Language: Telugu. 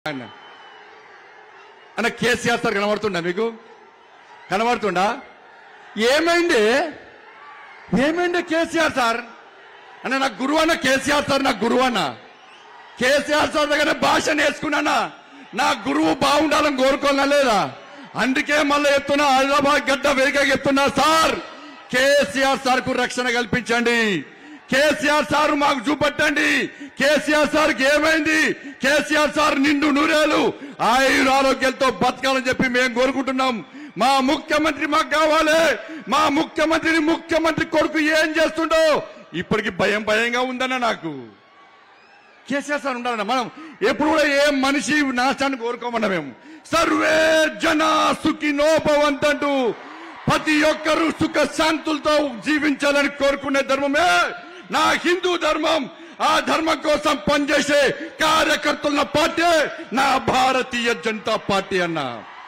అన్న అన్న కేసీఆర్ సార్ కనబడుతుండా మీకు కనబడుతుండా ఏమైంది ఏమైంది కేసీఆర్ సార్ అన్న నాకు గురువు అన్న కేసీఆర్ సార్ నాకు గురువు అన్న కేసీఆర్ సార్ దగ్గర భాష నేర్చుకున్నానా నా గురువు బాగుండాలని కోరుకోనా లేదా అందుకే మళ్ళీ చెప్తున్నా హైదరాబాద్ గడ్డ వేగ చెప్తున్నా సార్ కేసీఆర్ సార్ కు రక్షణ కల్పించండి కేసీఆర్ సార్ మాకు చూపెట్టండి కేసీఆర్ సార్ ఏమైంది కేసీఆర్ సార్ నిండు నూరేలు ఆయుర ఆరోగ్యాలతో బతకాలని చెప్పి మేము కోరుకుంటున్నాం మా ముఖ్యమంత్రి మాకు కావాలి మా ముఖ్యమంత్రిని ముఖ్యమంత్రి కొడుకు ఏం చేస్తుండో ఇప్పటికి భయం భయంగా ఉందన్న నాకు కేసీఆర్ సార్ ఉండాలన్న మనం ఎప్పుడు కూడా ఏ మనిషి నాశాన్ని కోరుకోమన్నా మేము సర్వే జన సుఖినో భవంతంటూ ప్రతి ఒక్కరూ సుఖ శాంతులతో జీవించాలని కోరుకునే ధర్మమే నా హిందూ ధర్మం ఆ ధర్మం కోసం పనిచేసే కార్యకర్తల పార్టీ నా భారతీయ జనతా పార్టీ అన్నా